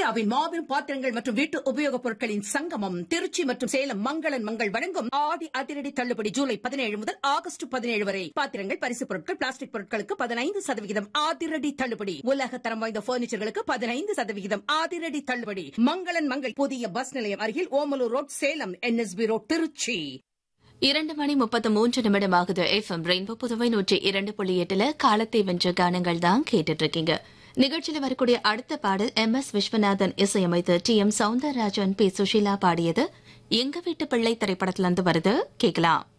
இந்தியாவின் மாபெரும் பாத்திரங்கள் மற்றும் வீட்டு உபயோகப் பொருட்களின் சங்கமம் திருச்சி மற்றும் சேலம் மங்களன் மங்கள் வழங்கும் ஆடி அதிரடி தள்ளுபடி ஜூலை பதினேழு முதல் ஆகஸ்ட் பதினேழு வரை பாத்திரங்கள் பரிசு பொருட்கள் பிளாஸ்டிக் பொருட்களுக்கு பதினைந்து சதவிகிதம் அதிரடி தள்ளுபடி உலக தரம் வாய்ந்த பர்னிச்சர்களுக்கு பதினைந்து சதவிகிதம் அதிரடி தள்ளுபடி மங்களன் மங்கள் புதிய பஸ் நிலையம் அருகில் Omalur road Salem NSB road Tiruchi இரண்டு மணி முப்பத்து மூன்று நிமிடம் ஆகுது எஃப்எம் ரெயின்போ புதுவை நூற்றி இரண்டு புள்ளி எட்டுல காலத்தை வென்ற கானங்கள் தான் கேட்டுட்டு இருக்கீங்க நிகழ்ச்சியில் வரக்கூடிய அடுத்த பாடல் எம் எஸ் விஸ்வநாதன் இசையமைத்து T M Soundararajan P Susheela பாடியது எங்க வீட்டு பிள்ளை திரைப்படத்திலிருந்து வருது கேட்கலாம்